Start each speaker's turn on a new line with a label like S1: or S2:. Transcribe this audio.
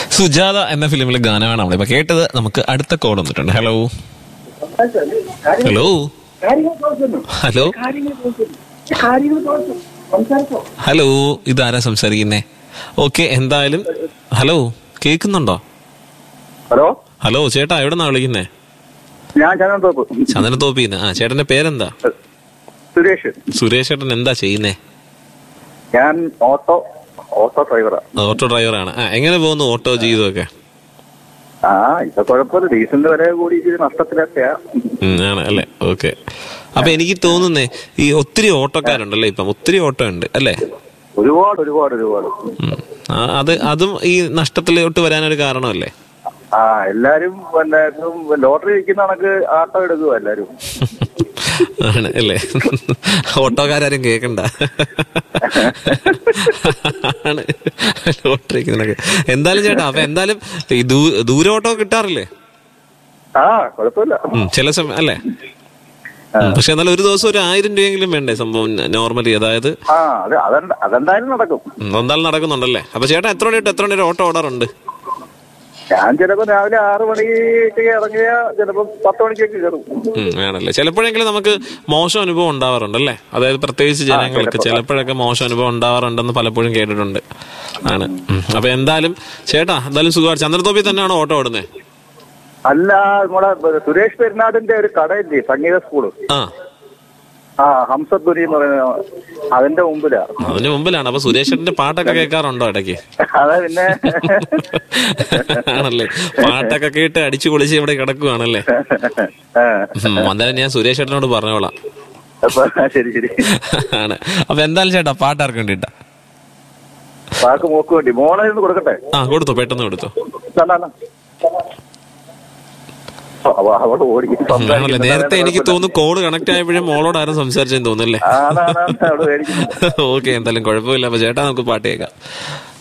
S1: സുജാത എന്ന ഫിലിമിലെ ഗാനമാണ് നമ്മളിപ്പോ കേട്ടത് നമുക്ക് അടുത്ത കോൾ വന്നിട്ടുണ്ട് ഹലോ ഹലോ ഹലോ ഹലോ ഇതാരാ സംസാരിക്കുന്നേ ഓക്കെ എന്തായാലും ഹലോ കേൾക്കുന്നുണ്ടോ
S2: ഹലോ
S1: ഹലോ ചേട്ടാ എവിടെന്നാ വിളിക്കുന്നേ
S2: ഞാൻ ചന്ദ്രത്തോപ്പ്
S1: ചന്ദനത്തോപ്പിന്ന് ആ ചേട്ടന്റെ പേരെന്താ
S2: സുരേഷ്
S1: സുരേഷ് ചേട്ടൻ എന്താ ചെയ്യുന്നേ
S2: ഞാൻ ഓട്ടോ ഓട്ടോ ഡ്രൈവറാ
S1: ഓട്ടോ ഡ്രൈവറാണ് ആ എങ്ങനെ പോകുന്നു ഓട്ടോ ജീവിതമൊക്കെ
S2: ആ ഇപ്പൊ കുഴപ്പമില്ല ഡീസലിന്റെ വില കൂടി ഇച്ചിരി നഷ്ടത്തിലൊക്കെയാ
S1: ഉം, ആണ് അല്ലേ ഓക്കെ അപ്പൊ എനിക്ക് തോന്നുന്നേ ഈ ഒത്തിരി ഓട്ടോക്കാരുണ്ടല്ലേ ഇപ്പം ഒത്തിരി ഓട്ടോ ഉണ്ട് അല്ലേ
S2: ഒരുപാട് ഒരുപാട് ഒരുപാട്
S1: ഉം. ആ, അത് അതും ഈ നഷ്ടത്തിലോട്ട് വരാനൊരു കാരണമല്ലേ
S2: ആ എല്ലാരും പിന്നെ ഇപ്പം ലോട്ടറി വിൽക്കുന്ന കണക്ക് ആട്ടോ എടുക്കുക എല്ലാരും
S1: ആണ് അല്ലേ ഓട്ടോക്കാരും കേക്കണ്ട ആണ് ലോട്ടറി നിനക്ക് എന്തായാലും ചേട്ടാ അപ്പൊ എന്തായാലും ഈ ദൂ- ദൂര ഓട്ടോ കിട്ടാറില്ലേ
S2: ആ കുഴപ്പമില്ല
S1: ഉം, ചില സമയം അല്ലേ ഉം, പക്ഷെ എന്നാലും ഒരു ദിവസം ഒരു ആയിരം രൂപയെങ്കിലും വേണ്ടേ സംഭവം നോർമലി അതായത്
S2: ആ അത് അതെന്ത അതെന്തായാലും നടക്കും
S1: ഉം, എന്തായാലും നടക്കുന്നുണ്ടല്ലേ അപ്പൊ ചേട്ടാ എത്ര മണി തൊട്ട് എത്ര മണി വരെ ഓട്ടോ ഓടാറുണ്ട്
S2: ഞാൻ ചിലപ്പോ രാവിലെ ആറ് മണിക്ക് ഇറങ്ങിയ ചിലപ്പോ പത്ത് മണിക്കൊക്കെ കയറും
S1: ഉം, ആണല്ലേ ചിലപ്പോഴെങ്കിലും നമുക്ക് മോശം അനുഭവം ഉണ്ടാവാറുണ്ടല്ലേ അതായത് പ്രത്യേകിച്ച് ജനങ്ങൾക്ക് ചിലപ്പോഴൊക്കെ മോശം അനുഭവം ഉണ്ടാവാറുണ്ടെന്ന് പലപ്പോഴും കേട്ടിട്ടുണ്ട് ആണ് ഉം. അപ്പൊ എന്തായാലും ചേട്ടാ എന്തായാലും സുഖമാണ് ചന്ദ്രത്തോപ്പി തന്നെയാണോ ഓട്ടോ ഓടുന്നത്
S2: അല്ല നമ്മളെ സുരേഷ് പെരുന്നാടിന്റെ ഒരു കടയില്ലേ സംഗീത സ്കൂള്
S1: ആ
S2: ആ ഹംസത്തുരി എന്ന് പറയുന്ന അതിന്റെ മുമ്പിലാ
S1: അതിന് മുമ്പിലാണ് അപ്പൊ സുരേഷേട്ടന്റെ പാട്ടൊക്കെ കേൾക്കാറുണ്ടോ ഇടയ്ക്ക്
S2: അതാ പിന്നെ
S1: ആണല്ലേ പാട്ടൊക്കെ കേട്ട് അടിച്ചു പൊളിച്ച് ഇവിടെ കിടക്കുവാണല്ലേ
S2: ആ.
S1: ഉം, എന്തായാലും ഞാൻ സുരേഷ് ചേട്ടനോട് പറഞ്ഞോളാം
S2: അപ്പൊ ശരി ശരി
S1: ആണ് അപ്പൊ എന്തായാലും ചേട്ടാ പാട്ട് ആർക്ക് വേണ്ടിട്ടാ
S2: വാക്ക് മോക്ക് വേണ്ടി മോളെ ഒന്ന് കൊടുക്കട്ടെ
S1: ആ കൊടുത്തോ പെട്ടെന്ന് കൊടുത്തോ
S2: എന്നാ, എന്നാ. അവ- അവള് ഓടി
S1: ആണല്ലേ നേരത്തെ എനിക്ക് തോന്നുന്നു കോള് കണക്ട് ആയപ്പോഴും മോളോട് ആരും സംസാരിച്ചെന്ന് തോന്നുന്നല്ലേ
S2: ആണാണ് അവള് മേടിക്കുന്നത്
S1: ഓക്കെ എന്തായാലും കുഴപ്പമില്ല അപ്പൊ ചേട്ടാ നമുക്ക് പാട്ട് കേൾക്കാം